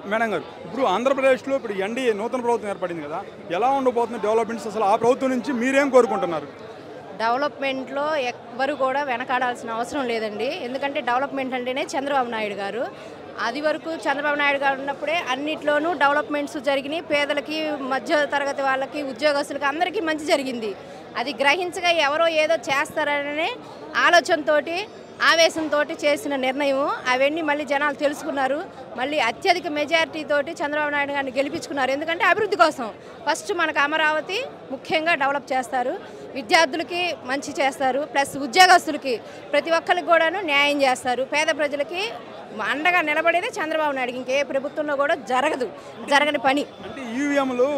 madam గారు ఇప్పుడు ఆంధ్రప్రదేశ్లో ఇప్పుడు ఎన్డీఏ నూతన ప్రభుత్వం ఏర్పడింది కదా ఎలా ఉండబోతుంది డెవలప్మెంట్స్ అసలు ఆ ప్రభుత్వం నుంచి మీరేం కోరుకుంటున్నారు డెవలప్మెంట్లో ఎవ్వరు కూడా వెనకాడాల్సిన అవసరం లేదండి ఎందుకంటే డెవలప్మెంట్ అంటేనే చంద్రబాబు నాయుడు గారు అది వరకు చంద్రబాబు నాయుడు గారు ఉన్నప్పుడే అన్నిట్లోనూ డెవలప్మెంట్స్ జరిగినాయి పేదలకి మధ్య తరగతి వాళ్ళకి ఉద్యోగస్తులకి అందరికీ మంచి జరిగింది అది గ్రహించగా ఎవరో ఏదో చేస్తారనే ఆలోచనతోటి ఆవేశంతో చేసిన నిర్ణయం అవన్నీ మళ్ళీ జనాలు తెలుసుకున్నారు మళ్ళీ అత్యధిక మెజారిటీ తోటి చంద్రబాబు నాయుడు గారిని గెలిపించుకున్నారు ఎందుకంటే అభివృద్ధి కోసం ఫస్ట్ మనకు అమరావతి ముఖ్యంగా డెవలప్ చేస్తారు విద్యార్థులకి మంచి చేస్తారు ప్లస్ ఉద్యోగస్తులకి ప్రతి ఒక్కరికి కూడాను న్యాయం చేస్తారు పేద ప్రజలకి అండగా నిలబడేదే చంద్రబాబు నాయుడు ఇంకే ప్రభుత్వంలో కూడా జరగదు జరగని పని అంటే ఈవీఎంలు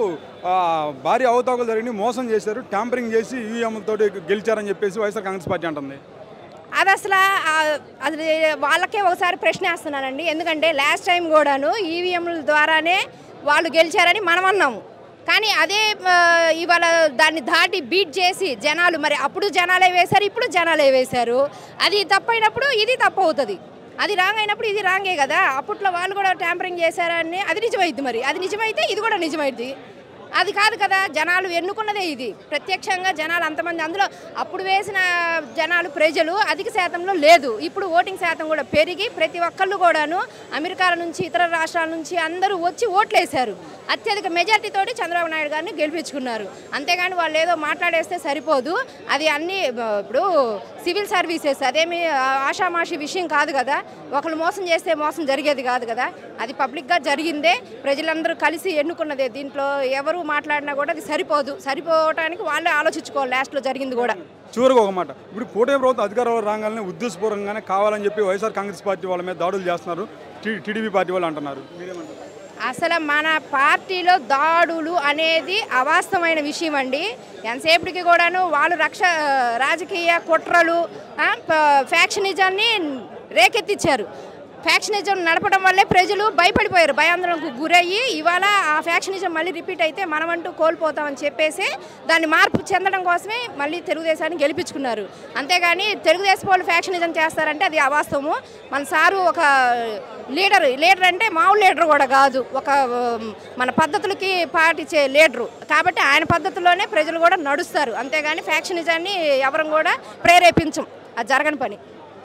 భారీ అవతాకులు జరిగి మోసం చేశారు ట్యాంపరింగ్ చేసి ఈవీఎంలతో గెలిచారని చెప్పేసి వైఎస్ఆర్ కాంగ్రెస్ పార్టీ అంటుంది అది అసలు ఆ, అది వాళ్ళకే ఒకసారి ప్రశ్న వేస్తున్నానండి ఎందుకంటే లాస్ట్ టైం కూడాను ఈవీఎంల ద్వారానే వాళ్ళు గెలిచారని మనం అన్నాము కానీ అదే ఆ, ఇవాళ దాన్ని దాటి బీట్ చేసి జనాలు మరి అప్పుడు జనాలే వేశారు ఇప్పుడు జనాలే వేశారు అది తప్పైనప్పుడు ఇది తప్పు అవుతుంది అది రాంగ్ అయినప్పుడు ఇది రాంగే కదా అప్పట్లో వాళ్ళు కూడా ట్యాంపరింగ్ చేశారని అది నిజమైంది మరి అది నిజమైతే ఇది కూడా నిజమైంది అది కాదు కదా జనాలు ఎన్నుకున్నదే ఇది ప్రత్యక్షంగా జనాలు అంతమంది అందులో అప్పుడు వేసిన జనాలు ప్రజలు అధిక శాతంలో లేదు ఇప్పుడు ఓటింగ్ శాతం కూడా పెరిగి ప్రతి ఒక్కళ్ళు కూడాను అమెరికా నుంచి ఇతర రాష్ట్రాల నుంచి అందరూ వచ్చి ఓట్లేశారు అత్యధిక మెజార్టీ తోటి చంద్రబాబు నాయుడు గారిని గెలిపించుకున్నారు అంతేగాని వాళ్ళు ఏదో మాట్లాడేస్తే సరిపోదు అది అన్ని బ- ఇప్పుడు సివిల్ సర్వీసెస్ అదేమి ఆ, ఆషామాషి విషయం కాదు కదా ఒకళ్ళు మోసం చేస్తే మోసం జరిగేది కాదు కదా అది పబ్లిక్గా జరిగిందే ప్రజలందరూ కలిసి ఎన్నుకున్నదే దీంట్లో ఎవరు మాట్లాడినా కూడా అది సరిపోదు సరిపోవటానికి వాళ్ళే ఆలోచించుకోవాలి లాస్ట్లో జరిగింది కూడా చివరిగా ఒక మాట ఇప్పుడు కూటమి ప్రభుత్వం అధికారంలో రాగానే ఉద్దేశపూర్వకంగానే కావాలని చెప్పి వైఎస్ఆర్ కాంగ్రెస్ పార్టీ వాళ్ళ మీద దాడులు చేస్తున్నారు టీ- టీడీపీ పార్టీ వాళ్ళు అంటున్నారు మీరేమంటారు అసలు మన పార్టీలో దాడులు అనేది అవాస్తవమైన విషయం అండి ఎంతసేపటికి కూడాను వాళ్ళు రక్ష రాజకీయ కుట్రలు ఆ, ప- ఫ్యాక్షనిజాన్ని రేకెత్తిచ్చారు ఫ్యాక్షనిజం నడపడం వల్లే ప్రజలు భయపడిపోయారు భయాందోళనకు గురయ్యి ఇవాళ ఆ ఫ్యాక్షనిజం మళ్ళీ రిపీట్ అయితే మనమంటూ కోల్పోతామని చెప్పేసి దాన్ని మార్పు చెందడం కోసమే మళ్ళీ తెలుగుదేశాన్ని గెలిపించుకున్నారు అంతేగాని తెలుగుదేశం వాళ్ళు ఫ్యాక్షనిజం చేస్తారంటే అది అవాస్తవము మన సారు ఒక లీడర్ లీడర్ అంటే మామూలు లీడర్ కూడా కాదు ఒక ఉమ్, మన పద్ధతులకి పాటించే లీడరు కాబట్టి ఆయన పద్ధతిలోనే ప్రజలు కూడా నడుస్తారు అంతేగాని ఫ్యాక్షనిజాన్ని ఎవరం కూడా ప్రేరేపించం అది జరగని పని